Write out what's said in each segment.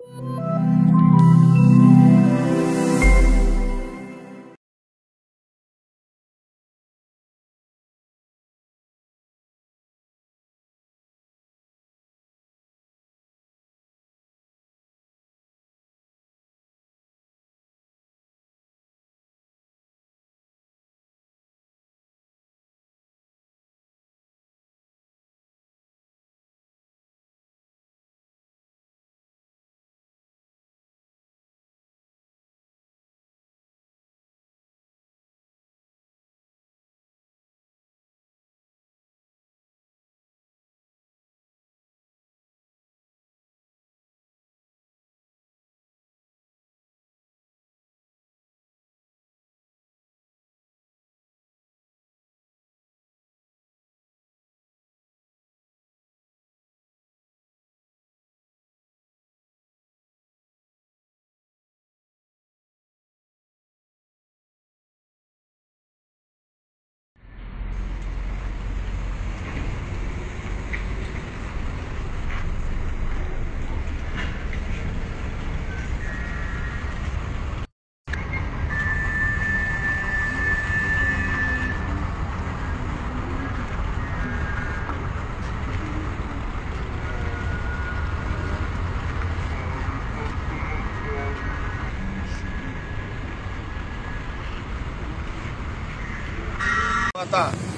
తర్వాత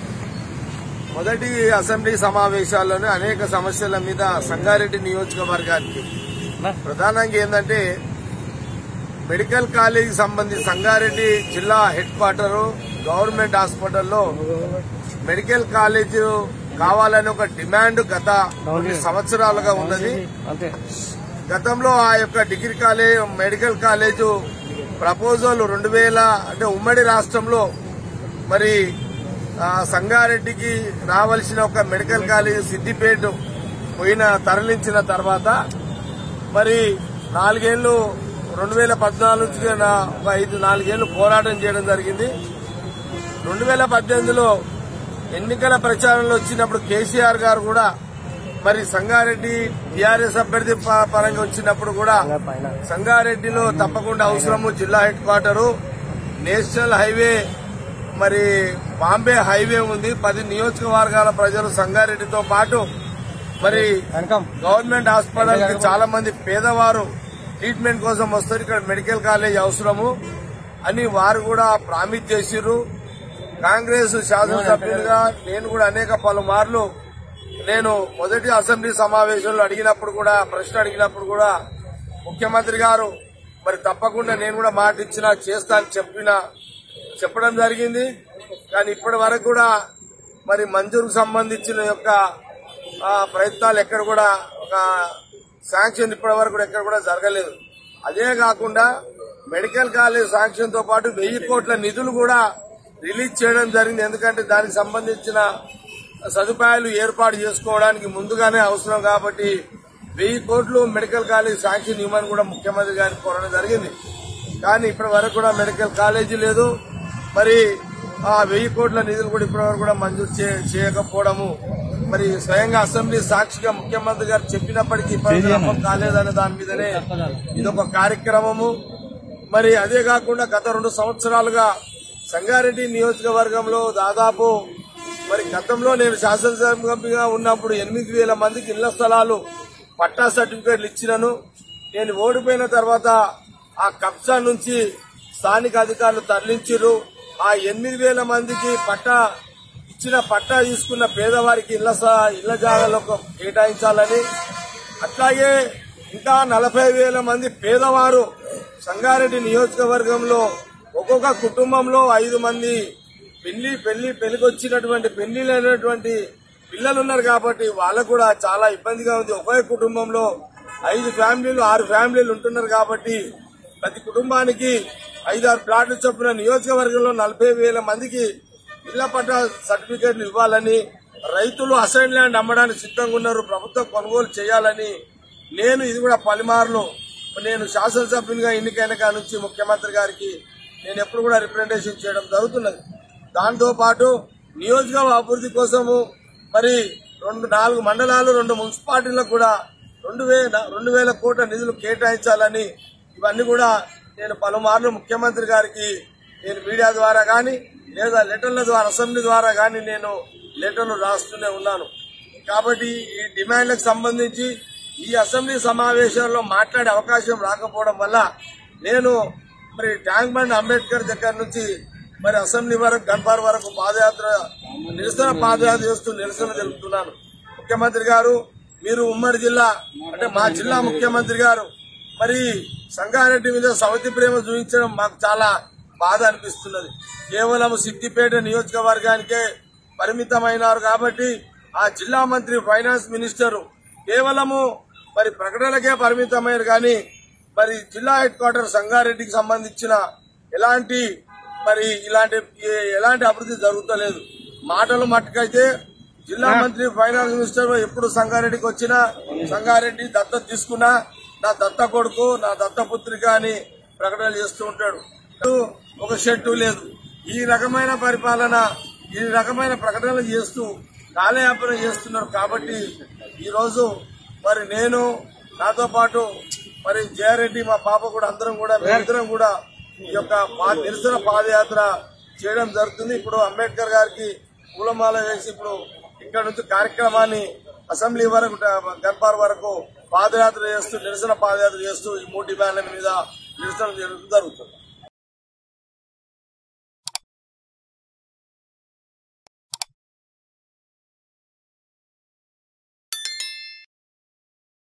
మొదటి అసెంబ్లీ సమావేశాల్లోనే అనేక సమస్యల మీద సంగారెడ్డి నియోజకవర్గానికి ప్రధానంగా ఏంటంటే మెడికల్ కాలేజీ సంబంధించి సంగారెడ్డి జిల్లా హెడ్ క్వార్టర్ గవర్నమెంట్ హాస్పిటల్లో మెడికల్ కాలేజ్ కావాలని ఒక డిమాండ్ గత కొన్ని సంవత్సరాలుగా ఉన్నది అంతే గతంలో ఆ యొక్క degree college medical college proposal రెండు వేల అంటే ఉమ్మడి రాష్ట్రంలో మరి ఆ, సంగారెడ్డికి రావాల్సిన ఒక మెడికల్ కాలేజ్ సిద్దిపేట పోయిన తరలించిన తర్వాత మరి నాలుగేళ్లు రెండు వేల పద్నాలుగు నుంచి నా- ఒక ఐదు నాలుగేళ్లు పోరాటం చేయడం జరిగింది రెండు వేల పద్దెనిమిదిలో ఎన్నికల ప్రచారంలో వచ్చినప్పుడు కేసీఆర్ గారు కూడా మరి సంగారెడ్డి టీఆర్ఎస్ అభ్యర్థి ప- పరంగా వచ్చినప్పుడు కూడా పైన సంగారెడ్డిలో తప్పకుండా అవసరము జిల్లా హెడ్ క్వార్టరు నేషనల్ హైవే మరి బాంబే హైవే ఉంది పది నియోజకవర్గాల ప్రజలు సంగారెడ్డితో పాటు మరి వెనకం గవర్నమెంట్ హాస్పిటల్ కి చాలా మంది పేదవారు ట్రీట్మెంట్ కోసం వస్తారు ఇక్కడ మెడికల్ కాలేజ్ అవసరము అని వారు కూడా ప్రామిస్ చేసిర్రు కాంగ్రెస్ శాసనసభ్యులుగా నేను కూడా అనేక పలుమార్లు నేను మొదటి అసెంబ్లీ సమావేశంలో అడిగినప్పుడు కూడా ప్రశ్న అడిగినప్పుడు కూడా ముఖ్యమంత్రి గారు మరి తప్పకుండా నేను కూడా మాట ఇచ్చినా చేస్తా అని చెప్పిన చెప్పడం జరిగింది కానీ ఇప్పటి వరకు కూడా మరి మంజూరుకు సంబంధించిన యొక్క ఆ, ప్రయత్నాలు ఎక్కడ కూడా ఒక శాంక్షన్ ఇప్పటి వరకు కూడా ఎక్కడ కూడా జరగలేదు అదే కాకుండా మెడికల్ కాలేజ్ శాంక్షన్ తో పాటు వెయ్యి కోట్ల నిధులు కూడా రిలీజ్ చేయడం జరిగింది ఎందుకంటే దానికి సంబంధించిన సదుపాయాలు ఏర్పాటు చేసుకోవడానికి ముందుగానే అవసరం కాబట్టి వెయ్యి కోట్లు మెడికల్ కాలేజ్ శాంక్షన్ ఇవ్వమని కూడా ముఖ్యమంత్రి గారికి కోరడం జరిగింది కానీ ఇప్పటి వరకు కూడా మెడికల్ కాలేజీ లేదు మరి ఆ వెయ్యి కోట్ల నిధులు కూడా ఇప్పటివరకు కూడా మంజూరు చే- చేయకపోవడము మరి స్వయంగా అసెంబ్లీ సాక్షిగా ముఖ్యమంత్రి గారు చెప్పినప్పటికీ ఇప్పటివరకు అమలు కాలేదనే దాని మీదనే ఇదొక కార్యక్రమము మరి అదే కాకుండా గత రెండు సంవత్సరాలుగా సంగారెడ్డి నియోజకవర్గంలో దాదాపు మరి గతంలో నేను శాసనసభ్యుగా ఉన్నప్పుడు ఎనిమిది వేల మందికి ఇళ్ల స్థలాలు పట్టా సర్టిఫికేట్లు ఇచ్చినాను నేను ఓడిపోయిన తర్వాత ఆ కబ్జా నుంచి స్థానిక అధికారులు తరలించారు ఆ ఎనిమిది వేల మందికి పట్టా ఇచ్చిన పట్టా తీసుకున్న పేదవారికి ఇళ్ల స- ఇళ్ల జాగాలకు కేటాయించాలని అట్లాగే ఇంకా నలభై వేల మంది పేదవారు సంగారెడ్డి నియోజకవర్గంలో ఒక్కొక్క కుటుంబంలో ఐదు మంది పెళ్లి పెళ్లి పెళ్లికొచ్చినటువంటి పెళ్లి లేనటువంటి పిల్లలు ఉన్నారు కాబట్టి వాళ్ళకు కూడా చాలా ఇబ్బందిగా ఉంది ఒకే కుటుంబంలో ఐదు ఫ్యామిలీలు ఆరు ఫ్యామిలీలు ఉంటున్నారు కాబట్టి ప్రతి కుటుంబానికి ఐదు ఆరు ప్లాట్లు చొప్పున నియోజకవర్గంలో నలభై వేల మందికి ఇళ్ల పట్ట సర్టిఫికేట్లు ఇవ్వాలని రైతులు అసైన్ ల్యాండ్ అమ్మడానికి సిద్ధంగా ఉన్నారు ప్రభుత్వం కొనుగోలు చేయాలని నేను ఇది కూడా పలుమార్లు నేను శాసనసభ్యునిగా ఎన్నికైన కాడ నుంచి ముఖ్యమంత్రి గారికి నేను ఎప్పుడు కూడా రిప్రజెంటేషన్ చేయడం జరుగుతున్నది దాంతో పాటు నియోజకవర్గ అభివృద్ధి కోసము మరి రెండు నాలుగు మండలాలు రెండు మున్సిపాలిటీలకు కూడా రెండు వేల రెండు వేల కోట్ల నిధులు కేటాయించాలని ఇవన్నీ కూడా నేను పలుమార్లు ముఖ్యమంత్రి గారికి నేను మీడియా ద్వారా కానీ లేదా లెటర్ల ద్వారా అసెంబ్లీ ద్వారా కానీ నేను లెటర్లు రాస్తూనే ఉన్నాను కాబట్టి ఈ డిమాండ్లకు సంబంధించి ఈ అసెంబ్లీ సమావేశాల్లో మాట్లాడే అవకాశం రాకపోవడం వల్ల నేను మరి ట్యాంక్ బండ్ అంబేద్కర్ దగ్గర నుంచి మరి అసెంబ్లీ వరకు గన్పార్ వరకు పాదయాత్ర నిరసన పాదయాత్ర చేస్తూ నిరసన తెలుపుతున్నాను ముఖ్యమంత్రి గారు మీరు ఉమ్మడి జిల్లా అంటే మా జిల్లా ముఖ్యమంత్రి గారు మరి సంగారెడ్డి మీద సవతి ప్రేమ చూపించడం మాకు చాలా బాధ అనిపిస్తున్నది కేవలం సిద్దిపేట నియోజకవర్గానికే పరిమితమైనారు కాబట్టి ఆ జిల్లా మంత్రి ఫైనాన్స్ మినిస్టర్ కేవలము మరి ప్రకటనలకే పరిమితమయ్యారు కానీ మరి జిల్లా హెడ్ క్వార్టర్ సంగారెడ్డికి సంబంధించిన ఎలాంటి మరి ఇలాంటి ఏ- ఎలాంటి అభివృద్ధి జరుగుతలేదు మాటలు మట్టుకైతే జిల్లా మంత్రి ఫైనాన్స్ మినిస్టర్ ఎప్పుడు సంగారెడ్డికి వచ్చినా సంగారెడ్డి దత్త తీసుకున్నా నా దత్త కొడుకు నా దత్త పుత్రిక అని ప్రకటనలు చేస్తూ ఉంటాడు ఒక షెట్టు లేదు ఈ రకమైన పరిపాలన ఈ రకమైన ప్రకటనలు చేస్తూ కాలయాపన చేస్తున్నారు కాబట్టి ఈ రోజు మరి నేను నాతో పాటు మరి జయారెడ్డి మా పాప కూడా అందరం కూడా మేమిద్దరం కూడా ఈ యొక్క పా- నిరసన పాదయాత్ర చేయడం జరుగుతుంది ఇప్పుడు అంబేద్కర్ గారికి పూలమాల వేసి ఇప్పుడు ఇక్కడ నుంచి కార్యక్రమాన్ని అసెంబ్లీ వరకు గన్పార్ వరకు పాదయాత్ర చేస్తూ నిరసన పాదయాత్ర చేస్తూ ఈ మూడు డిమాండ్ల మీద నిరసన జరుగుతుంది